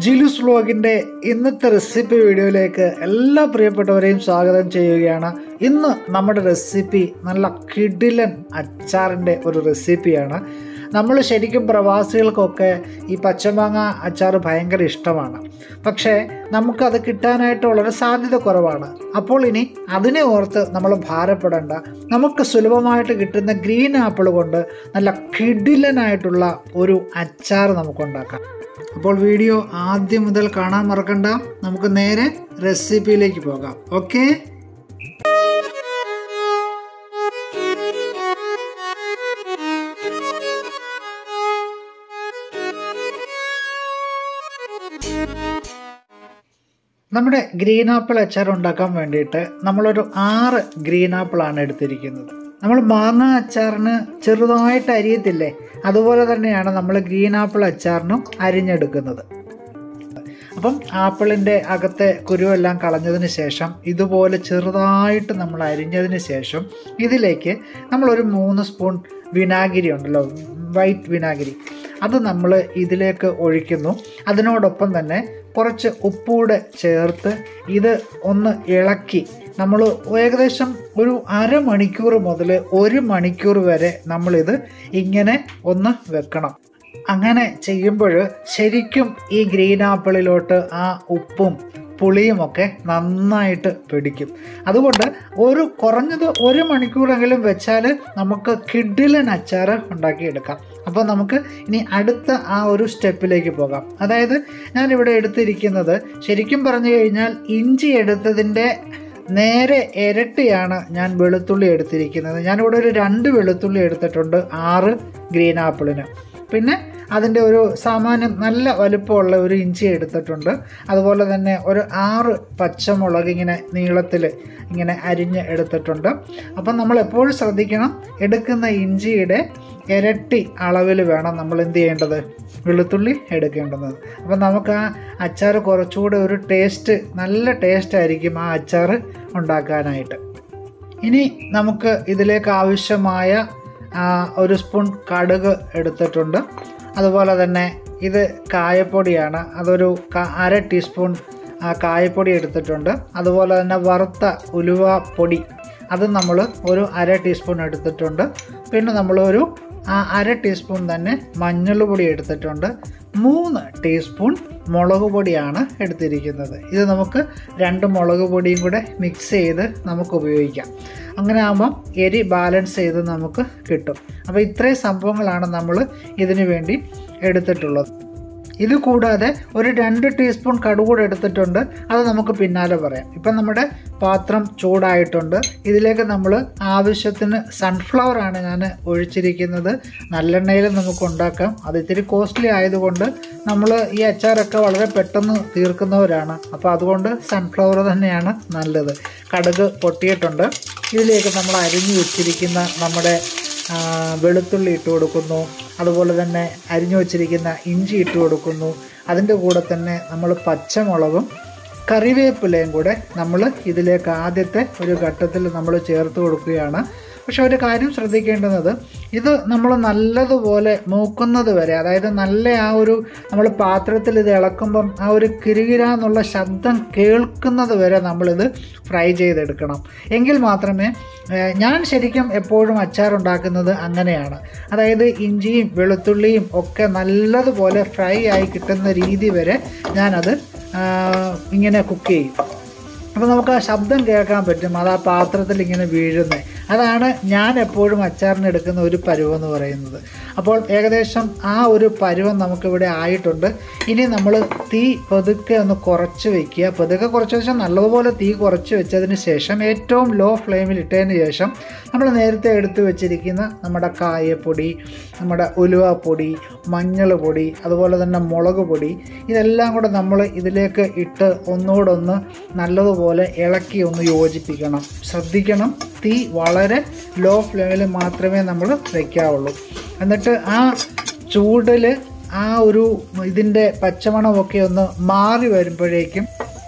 ജിലുസ് വ്ലോഗിൻ്റെ ഇന്നത്തെ റെസിപ്പി വീഡിയോയിലേക്ക് എല്ലാ പ്രിയപ്പെട്ടവരെയും സ്വാഗതം ചെയ്യുകയാണ് ഇന്ന് നമ്മുടെ റെസിപ്പി നല്ല കിടിലൻ അച്ചാറിൻ്റെ ഒരു റെസിപ്പിയാണ് നമ്മൾ ശരിക്കും പ്രവാസികൾക്കൊക്കെ ഈ പച്ചമാങ്ങ അച്ചാർ ഭയങ്കര ഇഷ്ടമാണ് പക്ഷേ നമുക്കത് കിട്ടാനായിട്ട് വളരെ സാധ്യത കുറവാണ് അപ്പോൾ ഇനി അതിനെ ഓർത്ത് നമ്മൾ ഭാരപ്പെടേണ്ട നമുക്ക് സുലഭമായിട്ട് കിട്ടുന്ന ഗ്രീൻ ആപ്പിൾ കൊണ്ട് നല്ല കിടിലനായിട്ടുള്ള ഒരു അച്ചാർ നമുക്കുണ്ടാക്കാം അപ്പോൾ വീഡിയോ ആദ്യം മുതൽ കാണാൻ മറക്കണ്ട നമുക്ക് നേരെ റെസിപ്പിയിലേക്ക് പോകാം ഓക്കെ നമ്മുടെ ഗ്രീൻ ആപ്പിൾ അച്ചാർ ഉണ്ടാക്കാൻ വേണ്ടിയിട്ട് നമ്മളൊരു ആറ് ഗ്രീൻ ആപ്പിളാണ് എടുത്തിരിക്കുന്നത് നമ്മൾ മാങ്ങ അച്ചാറിന് ചെറുതായിട്ട് അരിയത്തില്ലേ അതുപോലെ തന്നെയാണ് നമ്മൾ ഗ്രീൻ ആപ്പിൾ അച്ചാറിനും അരിഞ്ഞെടുക്കുന്നത് അപ്പം ആപ്പിളിൻ്റെ അകത്തെ കുരുവെല്ലാം കളഞ്ഞതിന് ശേഷം ഇതുപോലെ ചെറുതായിട്ട് നമ്മൾ അരിഞ്ഞതിന് ശേഷം ഇതിലേക്ക് നമ്മളൊരു മൂന്ന് സ്പൂൺ വിനാഗിരി ഉണ്ടല്ലോ വൈറ്റ് വിനാഗിരി അത് നമ്മൾ ഇതിലേക്ക് ഒഴിക്കുന്നു അതിനോടൊപ്പം തന്നെ കുറച്ച് ഉപ്പൂടെ ചേർത്ത് ഇത് ഒന്ന് ഇളക്കി നമ്മൾ ഏകദേശം ഒരു അരമണിക്കൂർ മുതൽ ഒരു മണിക്കൂർ വരെ നമ്മളിത് ഇങ്ങനെ ഒന്ന് വെക്കണം അങ്ങനെ ചെയ്യുമ്പോൾ ശരിക്കും ഈ ഗ്രീൻ ആപ്പിളിലോട്ട് ആ ഉപ്പും പുളിയുമൊക്കെ നന്നായിട്ട് പിടിക്കും അതുകൊണ്ട് ഒരു കുറഞ്ഞത് ഒരു മണിക്കൂറെങ്കിലും വെച്ചാൽ നമുക്ക് കിഡിലൻ അച്ചാർ ഉണ്ടാക്കിയെടുക്കാം അപ്പോൾ നമുക്ക് ഇനി അടുത്ത ആ ഒരു സ്റ്റെപ്പിലേക്ക് പോകാം അതായത് ഞാനിവിടെ എടുത്തിരിക്കുന്നത് ശരിക്കും പറഞ്ഞു കഴിഞ്ഞാൽ ഇഞ്ചി എടുത്തതിൻ്റെ നേരെ ഇരട്ടിയാണ് ഞാൻ വെളുത്തുള്ളി എടുത്തിരിക്കുന്നത് ഞാനിവിടെ ഒരു രണ്ട് വെളുത്തുള്ളി എടുത്തിട്ടുണ്ട് ആറ് ഗ്രീൻ ആപ്പിളിന് പിന്നെ അതിൻ്റെ ഒരു സാമാന്യം നല്ല വലുപ്പമുള്ള ഒരു ഇഞ്ചി എടുത്തിട്ടുണ്ട് അതുപോലെ തന്നെ ഒരു ആറ് പച്ചമുളക് ഇങ്ങനെ നീളത്തിൽ ഇങ്ങനെ അരിഞ്ഞ് എടുത്തിട്ടുണ്ട് അപ്പം നമ്മൾ എപ്പോഴും ശ്രദ്ധിക്കണം എടുക്കുന്ന ഇഞ്ചിയുടെ ഇരട്ടി അളവിൽ വേണം നമ്മൾ എന്ത് ചെയ്യേണ്ടത് വെളുത്തുള്ളി എടുക്കേണ്ടത് അപ്പം നമുക്ക് ആ അച്ചാർ കുറച്ചുകൂടെ ഒരു ടേസ്റ്റ് നല്ല ടേസ്റ്റ് ആയിരിക്കും ആ അച്ചാർ ഉണ്ടാക്കാനായിട്ട് ഇനി നമുക്ക് ഇതിലേക്ക് ആവശ്യമായ ഒരു സ്പൂൺ കടുക് എടുത്തിട്ടുണ്ട് അതുപോലെ തന്നെ ഇത് കായപ്പൊടിയാണ് അതൊരു അര ടീസ്പൂൺ കായപ്പൊടി എടുത്തിട്ടുണ്ട് അതുപോലെ തന്നെ വറുത്ത ഉലുവ പൊടി അത് നമ്മൾ ഒരു അര ടീസ്പൂൺ എടുത്തിട്ടുണ്ട് പിന്നെ നമ്മളൊരു അര ടീസ്പൂൺ തന്നെ മഞ്ഞൾ പൊടി എടുത്തിട്ടുണ്ട് മൂന്ന് ടീസ്പൂൺ മുളക് പൊടിയാണ് എടുത്തിരിക്കുന്നത് ഇത് നമുക്ക് രണ്ട് മുളക് പൊടിയും കൂടെ മിക്സ് ചെയ്ത് നമുക്ക് ഉപയോഗിക്കാം അങ്ങനെ ആകുമ്പം എരി ബാലൻസ് ചെയ്ത് നമുക്ക് കിട്ടും അപ്പോൾ ഇത്രയും സംഭവങ്ങളാണ് നമ്മൾ ഇതിനു വേണ്ടി എടുത്തിട്ടുള്ളത് ഇത് കൂടാതെ ഒരു രണ്ട് ടീസ്പൂൺ കടുകൂടെ എടുത്തിട്ടുണ്ട് അത് നമുക്ക് പിന്നാലെ പറയാം ഇപ്പം നമ്മുടെ പാത്രം ചൂടായിട്ടുണ്ട് ഇതിലേക്ക് നമ്മൾ ആവശ്യത്തിന് സൺഫ്ലവർ ആണ് ഞാൻ ഒഴിച്ചിരിക്കുന്നത് നല്ലെണ്ണയിൽ നമുക്ക് ഉണ്ടാക്കാം അത് ഇത്തിരി കോസ്റ്റ്ലി ആയതുകൊണ്ട് നമ്മൾ ഈ അച്ചാറൊക്കെ വളരെ പെട്ടെന്ന് തീർക്കുന്നവരാണ് അപ്പോൾ അതുകൊണ്ട് സൺഫ്ലവർ തന്നെയാണ് നല്ലത് കടുക് പൊട്ടിയിട്ടുണ്ട് ഇതിലേക്ക് നമ്മൾ അരിഞ്ഞു വെച്ചിരിക്കുന്ന നമ്മുടെ വെളുത്തുള്ളി ഇട്ട് കൊടുക്കുന്നു അതുപോലെ തന്നെ അരിഞ്ഞു വച്ചിരിക്കുന്ന ഇഞ്ചി ഇട്ട് കൊടുക്കുന്നു അതിൻ്റെ കൂടെ തന്നെ നമ്മൾ പച്ചമുളകും കറിവേപ്പിലയും കൂടെ നമ്മൾ ഇതിലേക്ക് ആദ്യത്തെ ഒരു ഘട്ടത്തിൽ നമ്മൾ ചേർത്ത് കൊടുക്കുകയാണ് പക്ഷെ ഒരു കാര്യം ശ്രദ്ധിക്കേണ്ടുന്നത് ഇത് നമ്മൾ നല്ലതുപോലെ മൂക്കുന്നത് വരെ അതായത് നല്ല ആ ഒരു നമ്മൾ പാത്രത്തിൽ ഇത് ഇളക്കുമ്പം ആ ഒരു കിരുകിര എന്നുള്ള ശബ്ദം കേൾക്കുന്നത് വരെ നമ്മളിത് ഫ്രൈ ചെയ്തെടുക്കണം എങ്കിൽ മാത്രമേ ഞാൻ ശരിക്കും എപ്പോഴും അച്ചാർ ഉണ്ടാക്കുന്നത് അങ്ങനെയാണ് അതായത് ഇഞ്ചിയും വെളുത്തുള്ളിയും ഒക്കെ നല്ലതുപോലെ ഫ്രൈ ആയി കിട്ടുന്ന രീതി വരെ ഞാനത് ഇങ്ങനെ കുക്ക് ചെയ്യും അപ്പോൾ നമുക്ക് ആ ശബ്ദം കേൾക്കാൻ പറ്റും അത് ആ പാത്രത്തിൽ ഇങ്ങനെ വീഴുന്നത് അതാണ് ഞാൻ എപ്പോഴും അച്ചാറിന് എടുക്കുന്ന ഒരു പരുവം എന്ന് പറയുന്നത് അപ്പോൾ ഏകദേശം ആ ഒരു പരുവം നമുക്കിവിടെ ആയിട്ടുണ്ട് ഇനി നമ്മൾ തീ പതുക്കെ ഒന്ന് കുറച്ച് വയ്ക്കുക പതുക്കെ കുറച്ച് വെച്ചാൽ നല്ലതുപോലെ തീ കുറച്ച് വെച്ചതിന് ശേഷം ഏറ്റവും ലോ ഫ്ലെയിമിൽ ഇട്ടതിന് ശേഷം നമ്മൾ നേരത്തെ എടുത്ത് വെച്ചിരിക്കുന്ന നമ്മുടെ കായപ്പൊടി നമ്മുടെ ഉലുവപ്പൊടി മഞ്ഞൾ പൊടി അതുപോലെ തന്നെ മുളക് പൊടി ഇതെല്ലാം കൂടെ നമ്മൾ ഇതിലേക്ക് ഇട്ട് ഒന്നുകൂടെ ഒന്ന് നല്ലതുപോലെ ഇളക്കി ഒന്ന് യോജിപ്പിക്കണം ശ്രദ്ധിക്കണം തീ വളരെ ലോ ഫ്ലെയിമിൽ മാത്രമേ നമ്മൾ വയ്ക്കാവുള്ളൂ എന്നിട്ട് ആ ചൂടിൽ ആ ഒരു ഇതിൻ്റെ പച്ചമണമൊക്കെ ഒന്ന് മാറി വരുമ്പോഴേക്കും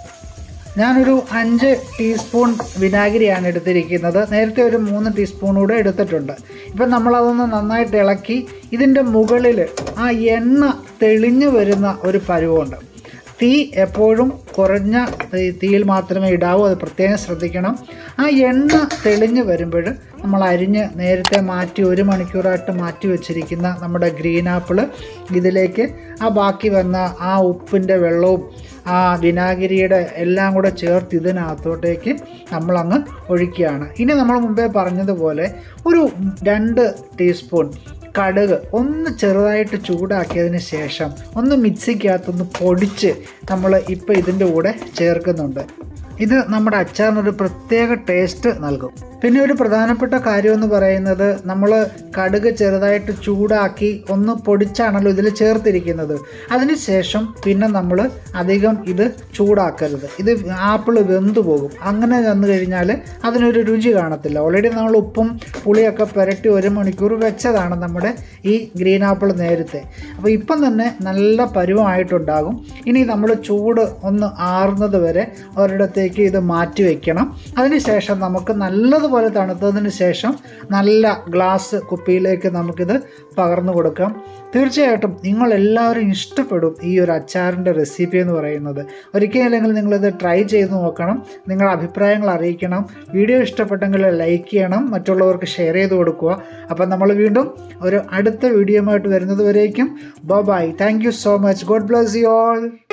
ഞാനൊരു അഞ്ച് ടീസ്പൂൺ വിനാഗിരിയാണ് എടുത്തിരിക്കുന്നത് നേരത്തെ ഒരു മൂന്ന് ടീസ്പൂൺ കൂടെ എടുത്തിട്ടുണ്ട് ഇപ്പം നമ്മളതൊന്ന് നന്നായിട്ട് ഇളക്കി ഇതിൻ്റെ മുകളിൽ ആ എണ്ണ തെളിഞ്ഞു വരുന്ന ഒരു പരുവമുണ്ട് തീ എപ്പോഴും കുറഞ്ഞ തീ- തീയിൽ മാത്രമേ ഇടാവൂ അത് പ്രത്യേകം ശ്രദ്ധിക്കണം ആ എണ്ണ തെളിഞ്ഞ് വരുമ്പോൾ നമ്മൾ അരിഞ്ഞ് നേരത്തെ മാറ്റി ഒരു മണിക്കൂറായിട്ട് മാറ്റി വെച്ചിരിക്കുന്ന നമ്മുടെ ഗ്രീൻ ആപ്പിൾ ഇതിലേക്ക് ആ ബാക്കി വന്ന ആ ഉപ്പിൻ്റെ വെള്ളവും ആ വിനാഗിരിയുടെ എല്ലാം കൂടെ ചേർത്ത് ഇതിനകത്തോട്ടേക്ക് നമ്മളങ്ങ് ഒഴിക്കുകയാണ് ഇനി നമ്മൾ മുമ്പേ പറഞ്ഞതുപോലെ ഒരു രണ്ട് ടീസ്പൂൺ കടുക് ഒന്ന് ചെറുതായിട്ട് ചൂടാക്കിയതിന് ശേഷം ഒന്ന് മിക്സിക്കകത്തൊന്ന് പൊടിച്ച് നമ്മൾ ഇപ്പോൾ ഇതിൻ്റെ കൂടെ ചേർക്കുന്നുണ്ട് ഇത് നമ്മുടെ അച്ചാറിനൊരു പ്രത്യേക ടേസ്റ്റ് നൽകും പിന്നെ ഒരു പ്രധാനപ്പെട്ട കാര്യം എന്ന് പറയുന്നത് നമ്മൾ കടുക് ചെറുതായിട്ട് ചൂടാക്കി ഒന്ന് പൊടിച്ചാണല്ലോ ഇതിൽ ചേർത്തിരിക്കുന്നത് അതിനുശേഷം പിന്നെ നമ്മൾ അധികം ഇത് ചൂടാക്കരുത് ഇത് ആപ്പിൾ വെന്തു പോകും അങ്ങനെ വന്നു കഴിഞ്ഞാൽ അതിനൊരു രുചി കാണത്തില്ല ഓൾറെഡി നമ്മൾ ഉപ്പും പുളിയൊക്കെ പുരട്ടി ഒരു മണിക്കൂർ വെച്ചതാണ് നമ്മുടെ ഈ ഗ്രീൻ ആപ്പിൾ നേരത്തെ അപ്പോൾ ഇപ്പം തന്നെ നല്ല പരുവമായിട്ടുണ്ടാകും ഇനി നമ്മൾ ചൂട് ഒന്ന് ആറുന്നത് വരെ ഒരിടത്തേക്ക് ഇത് മാറ്റി വയ്ക്കണം അതിനുശേഷം നമുക്ക് നല്ലതുപോലെ തണുത്തതിന് ശേഷം നല്ല ഗ്ലാസ് കുപ്പിയിലേക്ക് നമുക്കിത് പകർന്നു കൊടുക്കാം തീർച്ചയായിട്ടും നിങ്ങളെല്ലാവരും ഇഷ്ടപ്പെടും ഈ ഒരു അച്ചാറിൻ്റെ റെസിപ്പി എന്ന് പറയുന്നത് ഒരിക്കലെങ്കിൽ നിങ്ങളിത് ട്രൈ ചെയ്ത് നോക്കണം നിങ്ങളുടെ അഭിപ്രായങ്ങൾ അറിയിക്കണം വീഡിയോ ഇഷ്ടപ്പെട്ടെങ്കിൽ ലൈക്ക് ചെയ്യണം മറ്റുള്ളവർക്ക് ഷെയർ ചെയ്ത് കൊടുക്കുക അപ്പം നമ്മൾ വീണ്ടും ഒരു അടുത്ത വീഡിയോയുമായിട്ട് വരുന്നത് വരേക്കും bye thank you so much God bless you all